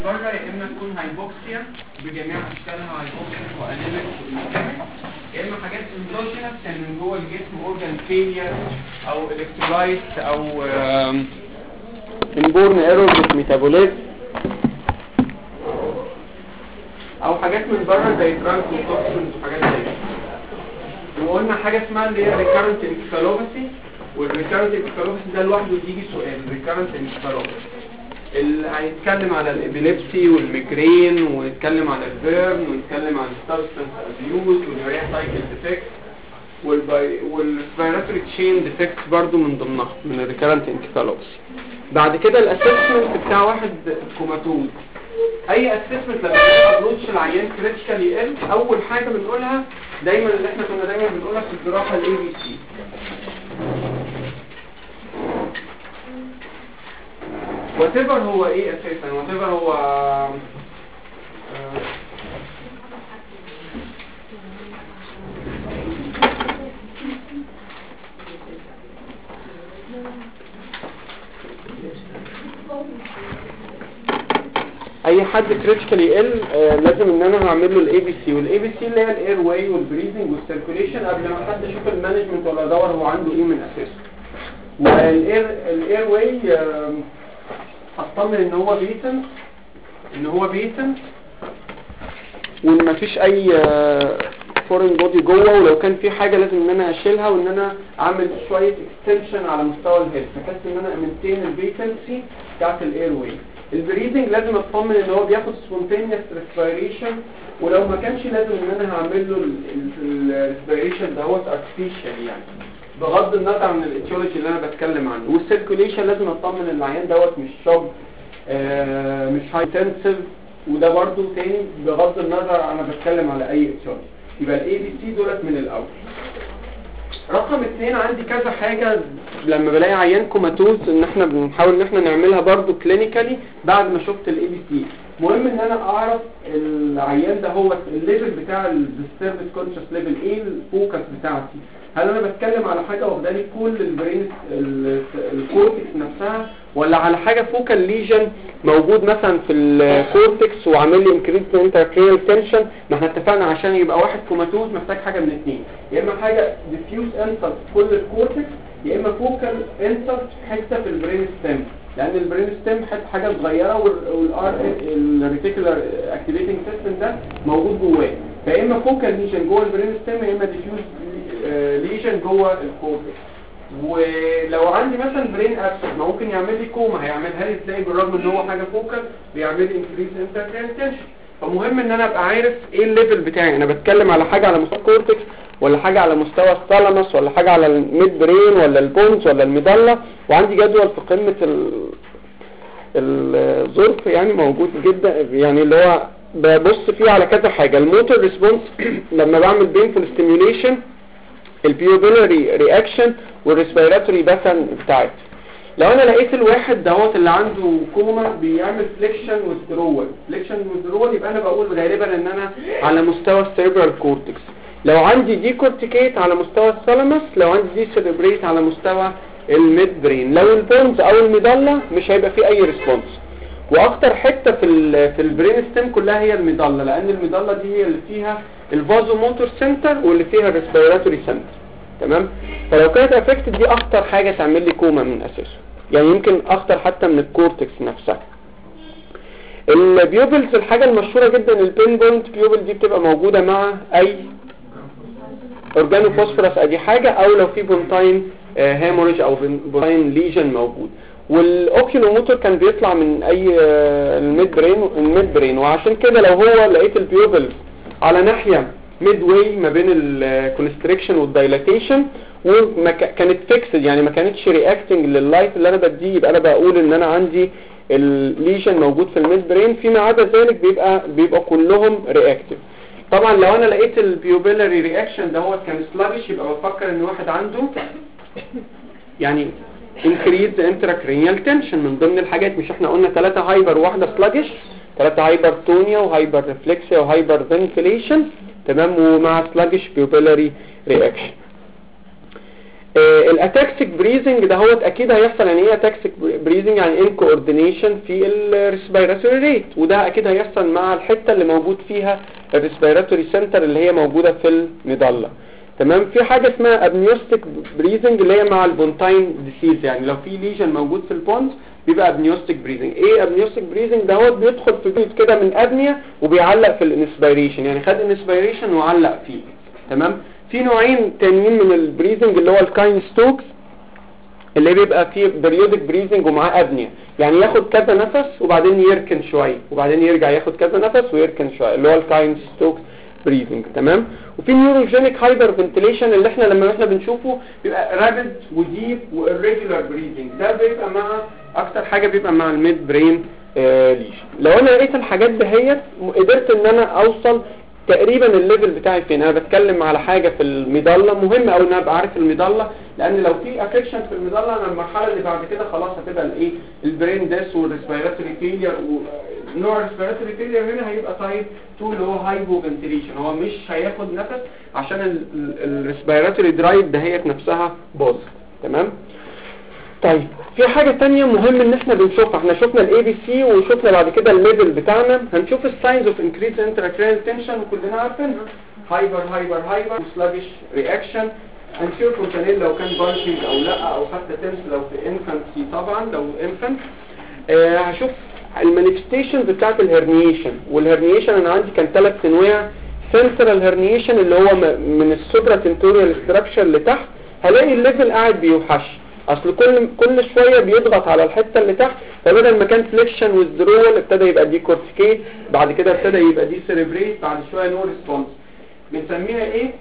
بره يا اما تكون هايبوكسيا بجميع اشكالها هايبوكسيا وانيميك وإيميتاميك يا اما حاجات اندوجينس يعني من جوه الجسم اورجان فيلير او الكترولايت او انبورن ايرور ميتابوليزم او حاجات من بره زي ترانس وتوكسينز وحاجات زي كده وقلنا حاجه اسمها اللي هي ريكارنت انكفالوباثي والريكارنت انكفالوباثي ده لوحده يجي سؤال ريكارنت انكفالوباثي اللي هيتكلم على الابيليبسي والميجرين ويتكلم على البيرن ويتكلم عن السبستنس ابيوز واليوريا سايكل ديفكت والريسبيراتوري تشين ديفكت برضو من ضمنها من الريكارنت انكفالوباثي بعد كده الاسسمنت بتاع واحد كوماتوز اي اسسمنت لما ابروتش العيان كريتيكال يقل اول حاجه بنقولها دايما اللي احنا كنا دايما بنقولها في الجراحه الاي بي سي واتيفر هو ايه اساسا واتيفر هو آه، اي حد كريتيكال يقل آه لازم ان انا هعمل له الاي بي سي والاي بي سي اللي هي الاير واي والبريزنج والسيركوليشن قبل ما حد يشوف المانجمنت ولا ادور هو عنده ايه من اساسه والاير الاير واي اطمن ان هو بيتن ان هو بيتن وان مفيش اي فورين بودي جوه ولو كان في حاجه لازم ان انا اشيلها وان انا اعمل شويه اكستنشن على مستوى الهيد بحيث ان انا امنتين الفيكنسي بتاعت الاير واي البريدنج لازم اطمن ان هو بياخد سبونتينيوس ريسبيريشن ولو ما كانش لازم ان انا هعمل له الريسبيريشن دهوت ارتفيشال يعني بغض النظر عن الاتيولوجي اللي انا بتكلم عنه والسيركوليشن لازم اطمن ان العيان دوت مش شوب آه مش هايتنسيف وده برضو تاني بغض النظر انا بتكلم على اي اتيولوجي يبقى الاي بي سي دولت من الاول رقم اثنين عندي كذا حاجة لما بلاقي عيان كوماتوز ان احنا بنحاول ان احنا نعملها برضو كلينيكالي بعد ما شفت الاي بي سي مهم ان انا اعرف العيان ده هو الليفل بتاع الديستربس كونشس ليفل ايه الفوكس بتاعتي هل انا بتكلم على حاجة واخداني كل البرين الكورتكس نفسها ولا على حاجة فوكال ليجن موجود مثلا في الكورتكس وعامل لي انكريز انتركريال تنشن ما احنا اتفقنا عشان يبقى واحد كوماتوز محتاج حاجة من اثنين يا اما حاجة ديفيوز انسلت في كل الكورتكس يا اما فوكال انسلت في حته في البرين ستيم لان البرين ستيم حاجه صغيره والار الريتيكولار اكتيفيتنج سيستم ده موجود جواه فيا اما فوكال ليجن جوه البرين ستيم يا اما ديفيوز ليجن جوه الكورتكس ولو عندي مثلا برين ابسس ما ممكن يعمل لي كوما هيعملها لي ازاي بالرغم ان هو حاجه فوكال بيعمل لي انكريز انتركريال تنشن فمهم ان انا ابقى عارف ايه الليفل بتاعي انا بتكلم على حاجه على مستوى الكورتكس ولا حاجة على مستوى الثالاموس ولا حاجة على الميد برين ولا البونز ولا الميدالة وعندي جدول في قمة الظرف يعني موجود جدا يعني اللي هو ببص فيه على كذا حاجة الموتور ريسبونس لما بعمل بينفول ستيميوليشن البيوبيلاري رياكشن والريسبيراتوري باتن بتاعتي لو انا لقيت الواحد دوت اللي عنده كوما بيعمل فليكشن وذرول فليكشن وذرول يبقى انا بقول غالبا ان انا على مستوى السيربرال كورتكس لو عندي دي كورتيكيت على مستوى الثالاموس لو عندي دي سيربريت على مستوى الميد برين لو البونز او الميدالة مش هيبقى فيه اي ريسبونس واكتر حتة في ال في البرين ستيم كلها هي الميدالة لان الميدالة دي هي اللي فيها الفازو موتور سنتر واللي فيها الريسبيراتوري سنتر تمام فلو كانت افكتد دي اكتر حاجة تعمل لي كوما من اساسه يعني يمكن اخطر حتى من الكورتكس نفسها البيوبلز الحاجة المشهورة جدا البين بوينت بيوبل دي بتبقى موجودة مع اي اورجانو فوسفورس ادي حاجة او لو في بونتاين هاموريج او بونتاين ليجن موجود والاوكيلوموتور كان بيطلع من اي الميد برين الميد برين وعشان كده لو هو لقيت البيوبلز على ناحية ميد واي ما بين الكونستريكشن والدايلاتيشن وكانت فيكسد يعني ما كانتش رياكتنج لللايت اللي انا بديه يبقى انا بقول ان انا عندي الليجن موجود في الميد برين فيما عدا ذلك بيبقى بيبقى كلهم رياكتيف طبعا لو انا لقيت البيوبيلاري رياكشن دوت كان سلاجش يبقى بفكر ان واحد عنده يعني increase intracranial tension من ضمن الحاجات مش احنا قلنا ثلاثة هايبر واحدة سلاجش ثلاثة هايبر تونيا وهايبر ريفلكسيا وهايبر فنتيليشن تمام ومع سلاجش بيوبيلاري رياكشن الاتاكسيك بريزنج ده هو اكيد هيحصل يعني ايه اتاكسيك بريزنج يعني ان كوردينيشن في الريسبيراتوري ريت وده اكيد هيحصل مع الحته اللي موجود فيها الريسبيراتوري سنتر اللي هي موجوده في المظله تمام في حاجه اسمها ابنيوستيك بريزنج اللي هي مع البونتاين ديسيز يعني لو في ليجن موجود في البونز بيبقى ابنيوستيك بريزنج ايه ابنيوستيك بريزنج ده هو بيدخل في بيت كده من ابنيا وبيعلق في الانسبيريشن يعني خد انسبيريشن وعلق فيه تمام في نوعين تانيين من البريزنج اللي هو الكاين ستوكس اللي بيبقى فيه بريودك بريزنج ومعاه ابنيا يعني ياخد كذا نفس وبعدين يركن شويه وبعدين يرجع ياخد كذا نفس ويركن شويه اللي هو الكاين ستوكس بريزنج تمام وفي نيوروجينيك هايبر فنتيليشن اللي احنا لما احنا بنشوفه بيبقى رابيد وديب والريجولار بريزنج ده بيبقى مع اكتر حاجه بيبقى مع الميد برين آه ليش لو انا لقيت الحاجات دهيت قدرت ان انا اوصل تقريبا الليفل بتاعي فين انا بتكلم على حاجه في المظله مهم قوي ان انا ابقى عارف المظله لان لو في افكشن في المظله انا المرحله اللي بعد كده خلاص هتبقى الايه البرين ديس والريسبيراتوري فيلير ونوع الريسبيراتوري فيلير هنا هيبقى تايب 2 اللي هو هايبو فنتيليشن هو مش هياخد نفس عشان الريسبيراتوري درايف دهيت نفسها باظت تمام طيب في حاجة تانية مهم ان احنا بنشوفها احنا شفنا الاي بي سي وشفنا بعد كده الليفل بتاعنا هنشوف الساينز اوف انكريز انتراكرينال تنشن وكلنا عارفينها هايبر هايبر هايبر وسلاجش رياكشن هنشوف فونتانيل لو كان بانشنج او لا او حتى تنس لو في انفانسي طبعا لو انفانت آه هشوف المانيفستيشنز بتاعت الهرنيشن والهرنيشن انا عندي كان ثلاث انواع سنترال هرنيشن اللي هو من السوبرا تنتوريال ستراكشر لتحت هلاقي الليفل قاعد بيوحش اصل كل كل شويه بيضغط على الحته اللي تحت فبدل ما كان فليكشن وذرول ابتدى يبقى دي كورتيكيت بعد كده ابتدى يبقى دي سيريبريت بعد شويه نو ريسبونس بنسميها ايه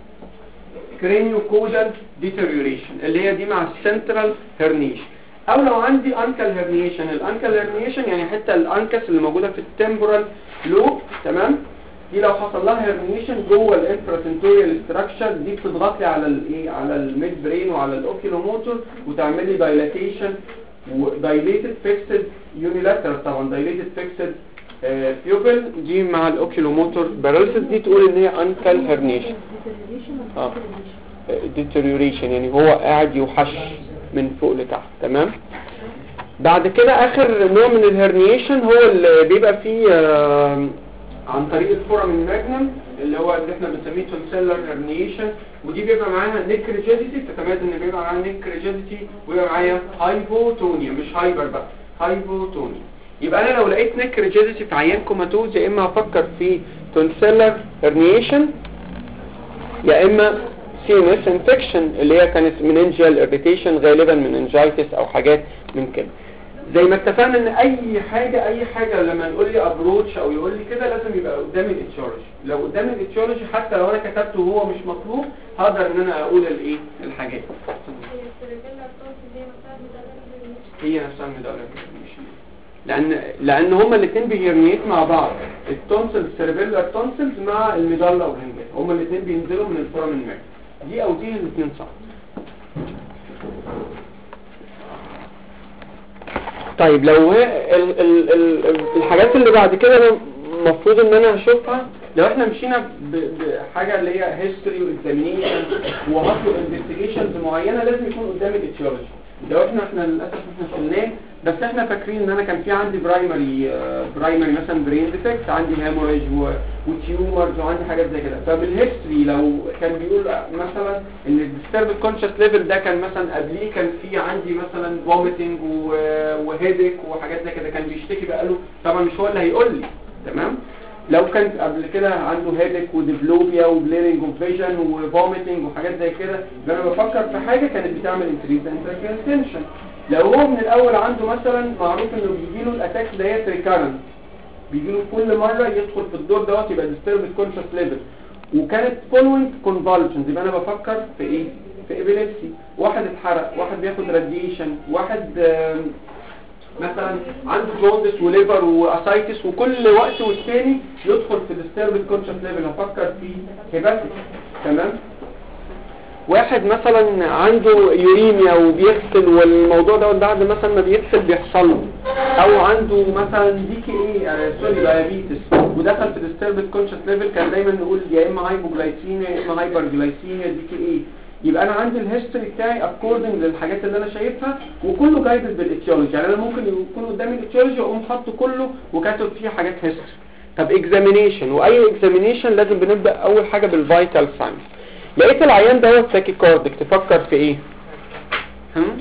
كرينيو كودال ديتيريوريشن اللي هي دي مع السنترال هرنيشن او لو عندي انكل هرنيشن الانكل هرنيشن يعني حته الانكس اللي موجوده في التمبورال لوب تمام دي لو حصل لها هرنيشن جوه الانفراسنتوريال ستراكشر دي بتضغط لي على الايه على الميد برين وعلى الاوكيلوموتور وتعمل لي دايلاتيشن ودايليتد فيكسد يونيلاترال طبعا دايليتد فيكسد بيوبل دي مع الاوكيلوموتور باراليسيس دي تقول ان هي انكل هرنيشن اه ديتيريوريشن يعني هو قاعد يوحش من فوق لتحت تمام بعد كده اخر نوع من الهرنيشن هو اللي بيبقى فيه آه عن طريق الفورامين ماجنم اللي هو اللي احنا بنسميه تونسيلر هرنيشن ودي بيبقى معاها نيك ريجيديتي بتتميز ان بيبقى معاها نيك ريجيديتي ويبقى معايا هايبوتونيا مش هايبر بقى هايبوتونيا يبقى انا لو لقيت نيك ريجيديتي في عيان كوماتوز يا اما هفكر في تونسيلر هرنيشن يا اما سي ان اس انفكشن اللي هي كانت مننجيال اريتيشن غالبا مننجايتس او حاجات من كده زي ما اتفقنا ان اي حاجة اي حاجة لما يقول لي ابروتش او يقول لي كده لازم يبقى قدامي الاتشولوجي لو قدامي الاتشولوجي حتى لو انا كتبته وهو مش مطلوب هقدر ان انا اقول الايه الحاجات هي نفسها المدالة مش لان لان هما الاثنين بيرنيت مع بعض التونسل السيربيلر تونسلز مع الميدالا والرنجات هما الاثنين بينزلوا من الفورامين ماك دي او دي الاثنين صح طيب لو ال ال ال الحاجات اللي بعد كده انا المفروض ان انا هشوفها لو احنا مشينا بحاجة اللي هي هيستوري واكزامينيشن وهطلب انفستيجيشنز معينة لازم يكون قدامي الاتيولوجي لو احنا احنا للاسف احنا شلناه بس احنا فاكرين ان انا كان في عندي برايمري برايمري مثلا برين ديفكت عندي هيموريج وتيومرز وعندي حاجات زي كده فبالهيستوري لو كان بيقول مثلا ان الديسترب كونشس ليفل ده كان مثلا قبليه كان في عندي مثلا فوميتنج وهيدك وحاجات زي كده كان بيشتكي بقاله طبعا مش هو اللي هيقول لي تمام لو كان قبل كده عنده هيدك وديفلوبيا وبليرنج اوف فيجن وفوميتنج وحاجات زي كده لما بفكر في حاجه كانت بتعمل انكريز انتراكيال تنشن لو هو من الاول عنده مثلا معروف انه بيجي له الاتاكس ديت ريكارنت بيجي له كل مره يدخل في الدور دوت يبقى ديستربد كونشس ليفل وكانت فولوينج كونفالجنز يبقى انا بفكر في ايه في ابيليبسي واحد اتحرق واحد بياخد راديشن واحد مثلا عنده جوندس وليفر واسايتس وكل وقت والتاني يدخل في ديستربد كونشس ليفل هفكر في هيباتيك تمام واحد مثلا عنده يوريميا وبيغسل والموضوع ده بعد مثلا ما بيغسل بيحصل له او عنده مثلا دي كي ايه سوري دايابيتس ودخل في ديستربد كونشس ليفل كان دايما نقول يا اما هايبوجلايسيميا يا اما هايبر جلايسيميا دي كي ايه يبقى انا عندي الهيستوري بتاعي اكوردنج للحاجات اللي انا شايفها وكله جايدد بالاتيولوجي يعني انا ممكن يكون قدامي الاتيولوجي واقوم حاطه كله وكاتب فيه حاجات هيستوري طب اكزامينيشن واي اكزامينيشن لازم بنبدا اول حاجه بالفيتال ساينس لقيت العيان دوت تاكيكاردك تفكر في ايه هم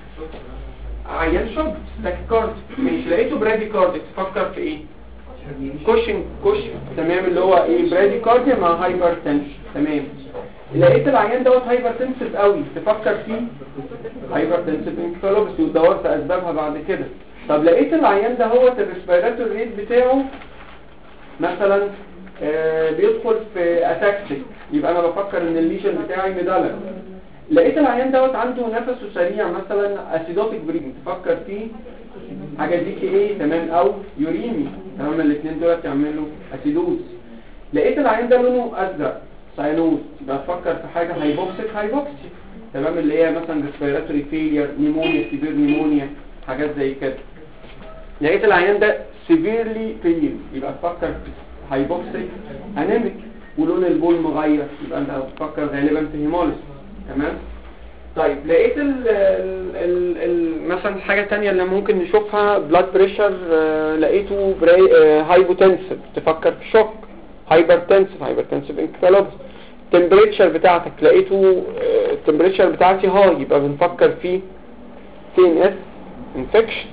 عيان شوب تاكيكارد ماشي لقيته برادي كاردك تفكر في ايه كوشن كوشن تمام اللي هو ايه برادي كارديا مع هايبر تنشن تمام لقيت العيان دوت هايبر تنسف قوي تفكر فيه هايبر تنسف انكفالوبسي ودورت اسبابها بعد كده طب لقيت العيان ده هو الريسبيراتور ريت بتاعه مثلا آه بيدخل في اتاكسيك يبقى انا بفكر ان الليشن بتاعي مدلل لقيت العيان دوت عنده نفسه سريع مثلا اسيدوتيك بريدنج تفكر فيه حاجه دي ايه تمام او يوريمي تمام الاثنين دولت يعملوا اسيدوز لقيت العيان ده لونه ازرق ساينوز يبقى تفكر في حاجه هايبوكسيك هايبوكسي تمام اللي هي مثلا ريسبيراتوري فيلير نيمونيا سيفير نيمونيا حاجات زي كده لقيت العيان ده سيفيرلي بيل يبقى تفكر في هايبوكسيك انيميك ولون البول مغير يبقى انت هتفكر غالبا في هيموليس تمام طيب لقيت ال ال ال ال مثلا حاجة تانية اللي ممكن نشوفها بلاد بريشر لقيته هايبوتنسيف تفكر في شوك هايبرتنسيف هايبرتنسيف انكفالوبس التمبريتشر بتاعتك لقيته التمبريتشر بتاعتي هاي يبقى بنفكر في سي ان اس انفكشن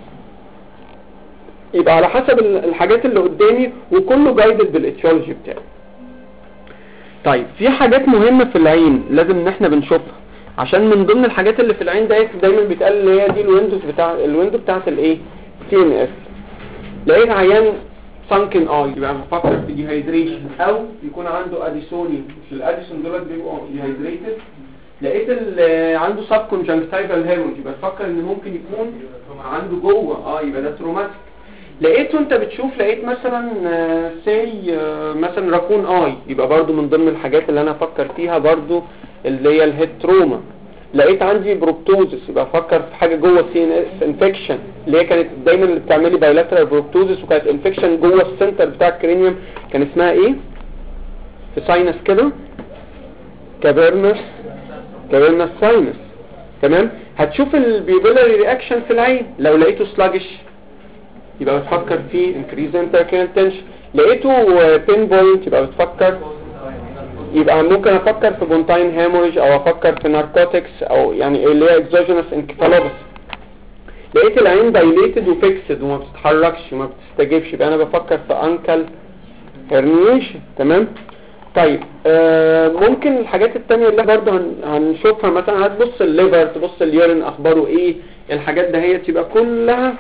يبقى على حسب الحاجات اللي قدامي وكله جايدد بالاتيولوجي بتاعي طيب في حاجات مهمة في العين لازم ان احنا بنشوفها عشان من ضمن الحاجات اللي في العين ديت دايما بيتقال اللي هي دي الويندوز بتاع الويندو بتاعت الايه سي ان اس لقيت عيان سانكن اي يبقى بفكر في ديهايدريشن او يكون عنده اديسوني مش الاديسون دولت بيبقوا ديهايدريتد لقيت عنده سب كونجنكتيفال هيموريج يبقى تفكر ان ممكن يكون عنده جوه اه يبقى ده تروماتيك لقيته انت بتشوف لقيت مثلا سي مثلا راكون اي يبقى برضو من ضمن الحاجات اللي انا افكر فيها برضو اللي هي الهيد تروما لقيت عندي بروبتوزس يبقى افكر في حاجه جوه سي ان اس انفكشن اللي هي كانت دايما اللي بتعملي بايلاترال بروبتوزس وكانت انفكشن جوه السنتر بتاع الكرينيوم كان اسمها ايه في ساينس كده كابرنس كابرنس ساينس تمام هتشوف البيبولاري رياكشن في العين لو لقيته سلاجش يبقى بتفكر في increase intracranial tension لقيته بين بوينت يبقى بتفكر يبقى ممكن افكر في بونتاين هيموريج او افكر في ناركوتكس او يعني اللي هي اكزوجينوس انكفالوبس لقيت العين دايليتد وفيكسد وما بتتحركش وما بتستجيبش يبقى انا بفكر في انكل هرنيشن تمام طيب آه ممكن الحاجات التانية اللي برضه هن هنشوفها مثلا هتبص الليفر تبص اليورين اخباره ايه الحاجات دهيت يبقى كلها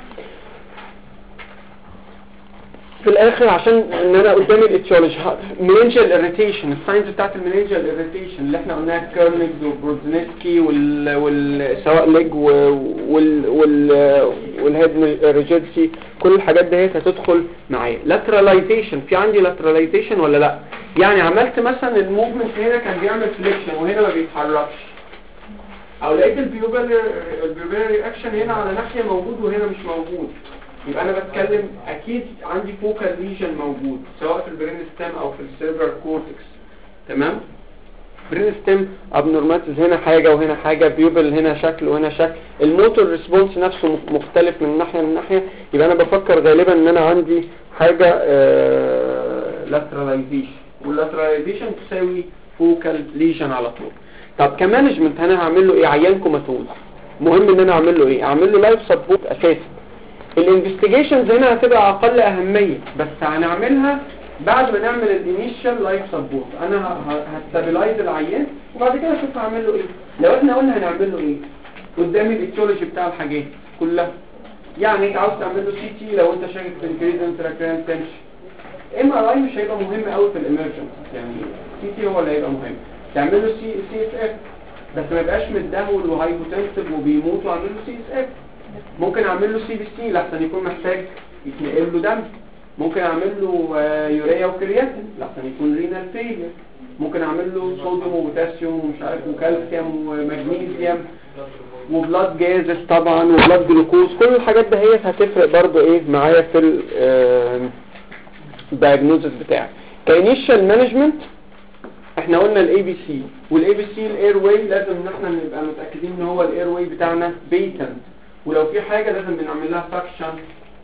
في الاخر عشان ان انا قدامي الاتيولوجي منينجال اريتيشن الساينز بتاعت المنينجال اريتيشن اللي احنا قلناها كيرنيجز وبروزنسكي وال, وال سواء ليج وال وال والهيد ريجيدسي كل الحاجات ديت هتدخل معايا لاتراليزيشن في عندي لاتراليزيشن ولا لا يعني عملت مثلا الموفمنت هنا كان بيعمل فليكشن وهنا ما بيتحركش او لقيت البيوبال البيوبال رياكشن هنا على ناحيه موجود وهنا مش موجود يبقى انا بتكلم اكيد عندي فوكال ليجن موجود سواء في البرين ستيم او في السيربرال كورتكس تمام برين ستيم ابنورماليتيز هنا حاجه وهنا حاجه بيوبل هنا شكل وهنا شكل الموتور ريسبونس نفسه مختلف من ناحيه من ناحيه يبقى انا بفكر غالبا ان انا عندي حاجه لاتراليزيشن واللاتراليزيشن تساوي فوكال ليجن على طول طب كمانجمنت انا هعمل له ايه عيان كوماتوز مهم ان انا اعمل له ايه اعمل له لايف سبورت اساسي الانفستيجيشنز هنا هتبقى اقل اهمية بس هنعملها بعد ما نعمل الانيشال لايف سبورت انا هستابلايز العيان وبعد كده اشوف هعمل له ايه لو احنا قلنا هنعمل له ايه قدامي الاتيولوجي بتاع الحاجات كلها يعني انت عاوز تعمل له سي تي لو انت شاكك في انكريز انتراكران تنشن ام ار اي مش هيبقى مهم قوي في الامرجنس يعني سي تي هو اللي هيبقى مهم تعمل له سي سي اس اف بس ما يبقاش متدهول وهايبوتنسيف وبيموت واعمل له سي اس اف ممكن اعمل له سي بي سي لحسن يكون محتاج يتنقل له دم ممكن اعمل له يوريا وكرياتين لحسن يكون رينال فيلير ممكن اعمل له صوديوم وبوتاسيوم ومش عارف وكالسيوم ومغنيسيوم وبلاد جازس طبعا وبلاد جلوكوز كل الحاجات ده هي هتفرق برضو ايه معايا في الدايجنوزس بتاعي كانيشال مانجمنت احنا قلنا الاي بي سي والاي بي سي الاير واي لازم ان احنا نبقى متاكدين ان هو الاير واي بتاعنا بيتنت ولو في حاجه لازم بنعمل لها سكشن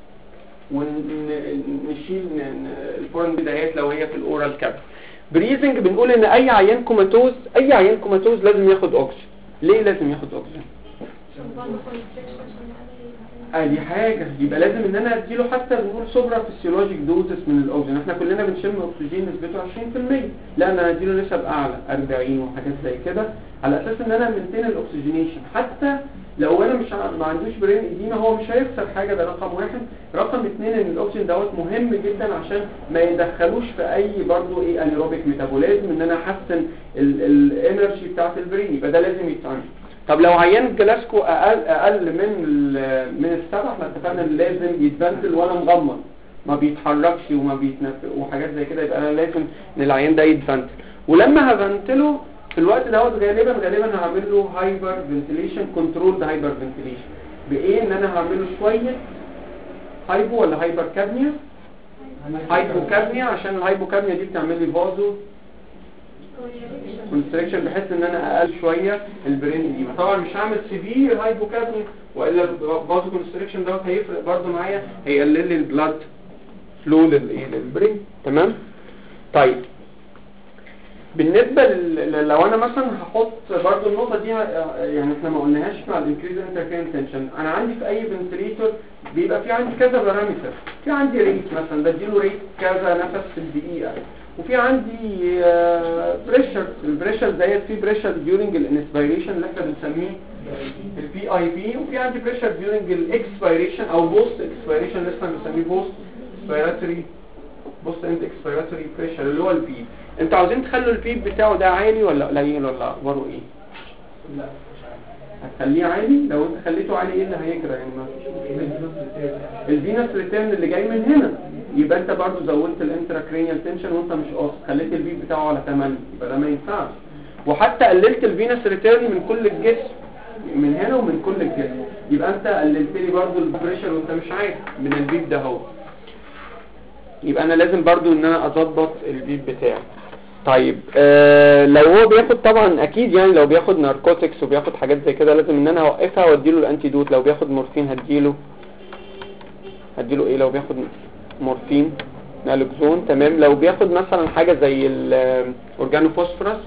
ونشيل الفورن بدايات لو هي في الاورال كاب بريزنج بنقول ان اي عيان كوماتوز اي عيان كوماتوز لازم ياخد اوكسجين ليه لازم ياخد اوكسجين ادي حاجة يبقى لازم ان انا اديله حتى بنقول سوبرا فيسيولوجيك دوزس من الاوكسجين احنا كلنا بنشم اكسجين نسبته 20% لا انا اديله نسب اعلى 40 وحاجات زي كده على اساس ان انا منتين الاكسجينيشن حتى لو انا مش ع- ما عندوش برين اديما هو مش هيخسر حاجه ده رقم واحد رقم اثنين ان الاكسجين دوت مهم جدا عشان ما يدخلوش في اي برضو ايه انيروبيك ميتابوليزم ان انا احسن الانرجي بتاعت البرين يبقى ده لازم يتعمل طب لو عيان جلاسكو اقل اقل من ال- من السبع احنا اتفقنا ان لازم يتفنتل ولا مغمض ما بيتحركش وما بيتنفس وحاجات زي كده يبقى انا لازم ان العيان ده يتفنتل ولما هفنتله في الوقت دوت غالبا غالبا هعمل له هايبر فنتيليشن كنترول هايبر فنتيليشن بايه ان انا هعمله شويه هايبو ولا هايبر كابنيا هايبوكابنيا عشان الهايبوكابنيا دي بتعمل لي فازو كونستريكشن بحيث ان انا اقل شويه البرين دي طبعا مش هعمل سيفير هايبوكابنيا والا الفازو كونستريكشن دوت هيفرق برضه معايا هيقلل لي البلاد فلو للايه للبرين تمام طيب بالنسبه لل- لو انا مثلا هحط برضو النقطه دي آه، يعني احنا ما قلناهاش مع الانكريز انترفيرنس تنشن انا عندي في اي فنتليتور بيبقى في عندي كذا بارامتر في عندي ريت مثلا بديله ريت كذا نفس في الدقيقه وفي عندي بريشر البريشر ديت في بريشر ديورنج الانسبيريشن اللي احنا بنسميه البي اي بي وفي عندي بريشر ديورنج الاكسبيريشن او بوست اكسبيريشن لسه بنسميه بوست اكسبيراتوري بوست اند اكسبيراتوري بريشر اللي هو البيب انتوا عاوزين تخلوا البيب بتاعه ده عالي ولا قليل ولا اخباره ايه لا هتخليه عالي لو انت خليته عالي ايه اللي هيجرى يعني ما فيش الفينس ريتيرن اللي جاي من هنا يبقى انت برضو زودت الانتراكرينيال تنشن وانت مش قاصد خليت البيب بتاعه على 8 يبقى ده ما ينفعش وحتى قللت الفينس ريتيرن من كل الجسم من هنا ومن كل الجسم يبقى انت قللت لي برضو البريشر وانت مش عارف من البيب ده اهو يبقى انا لازم برضو ان انا اظبط البيب بتاعي طيب آه لو هو بياخد طبعا اكيد يعني لو بياخد ناركوتكس وبياخد حاجات زي كده لازم ان انا اوقفها واديله الانتيدوت لو بياخد مورفين هديله هديله ايه لو بياخد مورفين نالوكزون تمام لو بياخد مثلا حاجة زي الاورجانوفوسفورس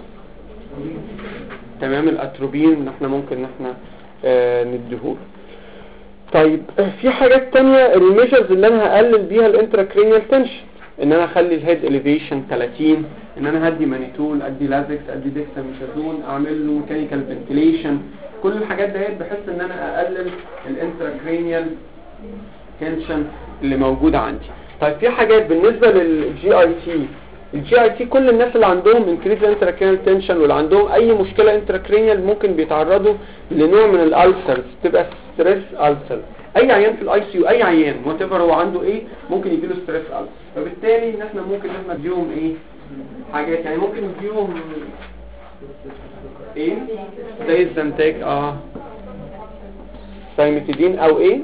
تمام الاتروبين اللي احنا ممكن ان احنا آه نديهوله طيب آه، في حاجات تانية الميجرز اللي انا هقلل بيها الانتراكرينيال تنشن ان انا اخلي الهيد اليفيشن 30 ان انا هدي مانيتول ادي لازكس ادي ديكساميثازون اعمل له ميكانيكال فنتيليشن كل الحاجات ديت بحيث ان انا اقلل الانتراكرينيال تنشن اللي موجودة عندي طيب في حاجات بالنسبة للجي اي تي الجي اي تي كل الناس اللي عندهم انكريز انتراكرينيال تنشن واللي عندهم اي مشكلة انتراكرينيال ممكن بيتعرضوا لنوع من الالسرز تبقى ستريس السر اي عيان في الاي سي يو اي عيان وات ايفر هو عنده ايه ممكن يجي له ستريس السر فبالتالي ان احنا ممكن ان احنا نديهم ايه حاجات يعني ممكن نديهم ايه زي الزنتاج اه سايمتيدين او ايه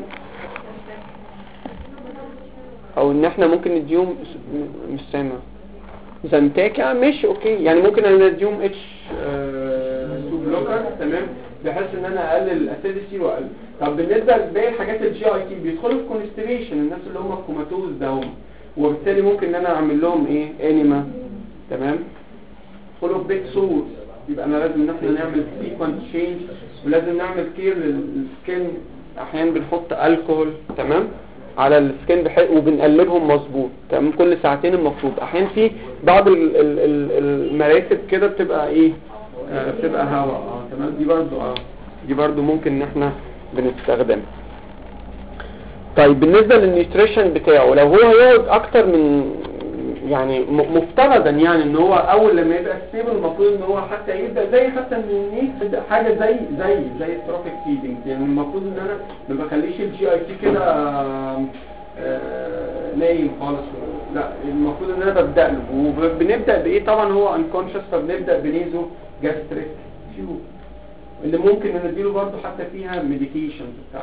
او ان احنا ممكن نديهم س- مش سامع زنتاكا مش اوكي يعني ممكن انا اديهم اتش سو بلوكر تمام بحيث ان انا اقلل الاسيديتي واقلل طب بالنسبه لباقي الحاجات الجي اي تي بيدخلوا في كونستيبيشن الناس اللي هم الكوماتوز ده هم وبالتالي ممكن ان انا اعمل لهم ايه انيما تمام يدخلوا في بيت سورس يبقى انا لازم ان احنا نعمل سيكونس تشينج ولازم نعمل كير للسكين احيانا بنحط الكحول تمام على السكين بحيث وبنقلبهم مظبوط تمام كل ساعتين المفروض احيانا في بعض ال- ال- ال- المراتب كده بتبقى ايه آه بتبقى هواء اه تمام دي برضو اه دي برضو ممكن ان احنا بنستخدمها طيب بالنسبة للنيوتريشن بتاعه لو هو هيقعد اكتر من يعني م- مفترضا يعني ان هو اول لما يبقى ستيبل المفروض ان هو حتى يبدا زي حتى ان النيك يبدا حاجه زي زي زي التروفيك فيدنج يعني المفروض ان انا ما بخليش الجي اي تي كده آم، آه، نايم خالص لا المفروض ان انا ببدا له وبنبدا بايه طبعا هو انكونشس فبنبدا بنيزو جاستريك تيوب اللي ممكن نديله برضه حتى فيها ميديكيشنز بتاعتي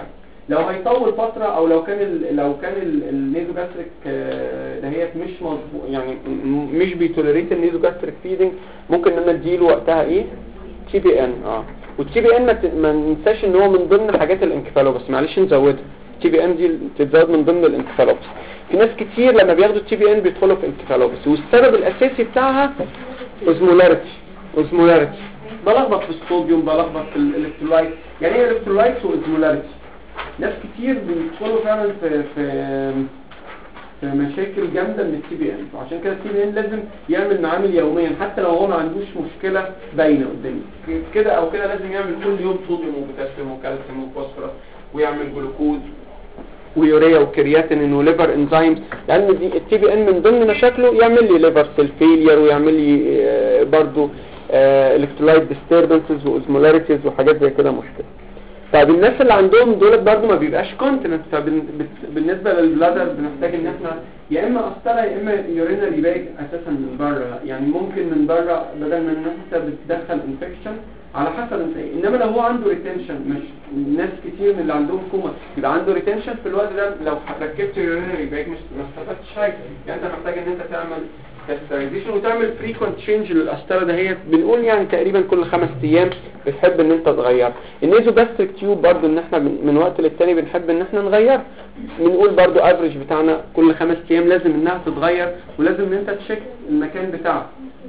لو هيطول فتره او لو كان ال لو كان النيزوجاستريك دهيت مش مظبوط يعني م- مش بيتوليريت النيزوجاستريك فيدنج ممكن ان انا اديله وقتها ايه تي بي ان اه والتي بي ان ما ت- ما ننساش ان هو من ضمن حاجات الانكفالوبس معلش نزودها التي بي ان دي تتزود من ضمن الانكفالوبس في ناس كتير لما بياخدوا التي بي ان بيدخلوا في انكفالوبس والسبب الاساسي بتاعها اوزمولاريتي اوزمولاريتي بلخبط في الصوديوم بلخبط في الالكترولايت يعني ايه الكترولايت واوزمولاريتي ناس كتير بيدخلوا فعلا في في في مشاكل جامده من التي بي ان وعشان كده التي بي ان لازم يعمل معامل يوميا حتى لو هو ما عندوش مشكله باينه قدامي كده او كده لازم يعمل كل يوم صوديوم وبوتاسيوم وكالسيوم وفوسفورس ويعمل جلوكوز ويوريا وكرياتين وليفر انزيمز لان دي التي بي ان من ضمن مشاكله يعمل لي ليفر سيل فيلير ويعمل لي آه، برضو الكترولايت ديستربنسز واوزمولاريتيز وحاجات زي كده مشكله طيب الناس اللي عندهم دولت برضو ما بيبقاش كونتيننت فبالنسبه للبلادر بنحتاج ان احنا يا اما قسطره يا اما يورينري باج اساسا من بره يعني ممكن من بره بدل ما ان انت بتدخل انفكشن على حسب انت ايه انما لو هو عنده ريتنشن مش ناس كتير من اللي عندهم كوما يبقى عنده ريتنشن في الوقت ده لو ركبت يورينري باج مش ما استفدتش حاجه يعني انت محتاج ان انت تعمل كاسترايزيشن وتعمل فريكونت تشينج للقسطره ده هي بنقول يعني تقريبا كل خمس ايام بتحب ان انت تغير النيزو جاستريك تيوب برضو ان احنا من من وقت للتاني بنحب ان احنا نغير بنقول برضو افريج بتاعنا كل خمس ايام لازم انها تتغير ولازم ان انت تشيك المكان بتاعها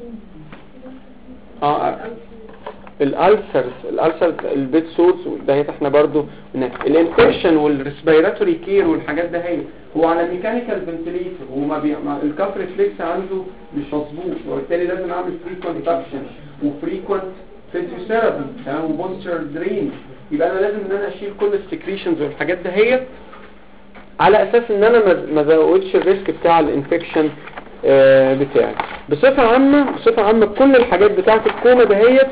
اه الالسرز الالسرز البيت سورس دهيت احنا برضو الانفكشن والريسبيراتوري كير والحاجات ده هي هو على ميكانيكال فنتليتر وما بي... ما- الكف ريفلكس عنده مش مظبوط وبالتالي لازم اعمل فريكوينت اكشن وفريكوينت فيزيوثيرابي تمام وبوستر درين يبقى انا لازم ان انا اشيل كل السكريشنز والحاجات ده هي على اساس ان انا ما- ما زودش الريسك بتاع الانفكشن آه، بتاعي بصفة عامة بصفة عامة كل الحاجات بتاعت الكوما دهيت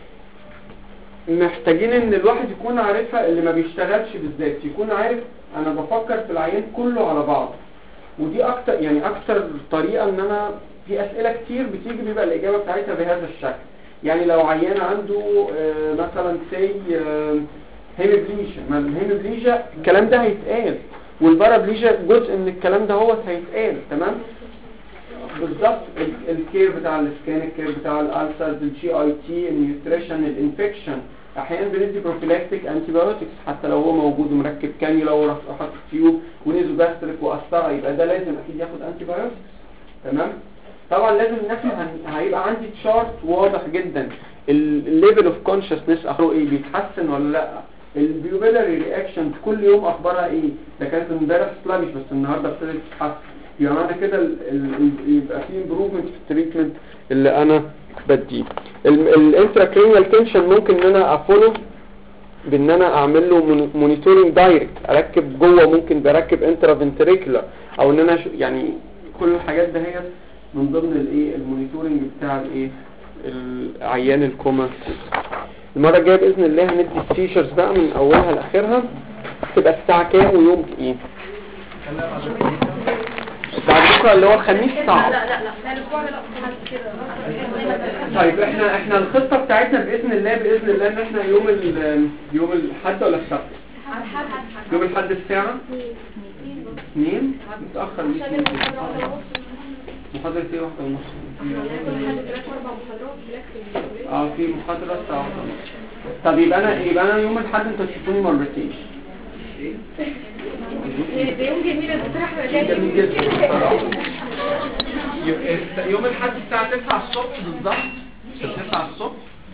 محتاجين ان الواحد يكون عارفها اللي ما بيشتغلش بالذات يكون عارف انا بفكر في العيان كله على بعض ودي اكتر يعني اكتر طريقة ان انا في اسئلة كتير بتيجي بيبقى الاجابة بتاعتها بهذا الشكل يعني لو عيان عنده آه، مثلا سي هيمبليجيا ما الهيمبليجيا الكلام ده هيتقال والبارابليجيا جزء من الكلام ده هو هيتقال تمام بالظبط ال- الكير بتاع السكان الكير بتاع الالسرز الجي اي تي النيوتريشن الانفكشن احيانا بندي بروفيلاكتيك انتي بايوتكس حتى لو هو موجود ومركب كانيولا وحاطط تيوب ونيزو باستريك وقسطره يبقى ده لازم اكيد ياخد انتي بايوتكس تمام طبعا لازم ان احنا هن- هيبقى عندي تشارت واضح جدا الليفل اوف كونشسنس اخره ايه بيتحسن ولا لا البيوبيلاري رياكشنز كل يوم اخبارها ايه ده كانت امبارح سلامش بس النهارده ابتدت تتحسن يبقى معنى كده ال- ال- يبقى في امبروفمنت في التريتمنت اللي انا بديه الانتراكرينيال تنشن ممكن ان انا افولو بان انا اعمل له مونيتورنج دايركت اركب جوه ممكن بركب انترا فنتريكولار او ان انا ش- يعني كل الحاجات ده هي من ضمن الايه المونيتورنج بتاع الايه العيان الكوما المره الجايه باذن الله هندي السيشرز بقى من اولها لاخرها تبقى الساعه كام ويوم ايه بعد بكره اللي هو الخميس صعب لا لا لا لا الاسبوع ده لا حد كده طيب احنا احنا الخطه بتاعتنا باذن الله باذن الله ان احنا يوم ال يوم الاحد ولا السبت حد حد يوم الاحد الساعه 2 متاخر مش عشان ممكن. المحاضرة واحدة ونص محاضره ايه واحده ونص كل حد ثلاث اربع محاضرات بلاك في اه في محاضره الساعه واحدة ونص طب يبقى انا يبقى انا يوم الاحد انتوا تشوفوني مرتين البيت ده يوم جميل الدكتور احمد جاي جميل جدا يوم- يوم الاحد الساعه 9 الصبح بالظبط الساعه 9 الصبح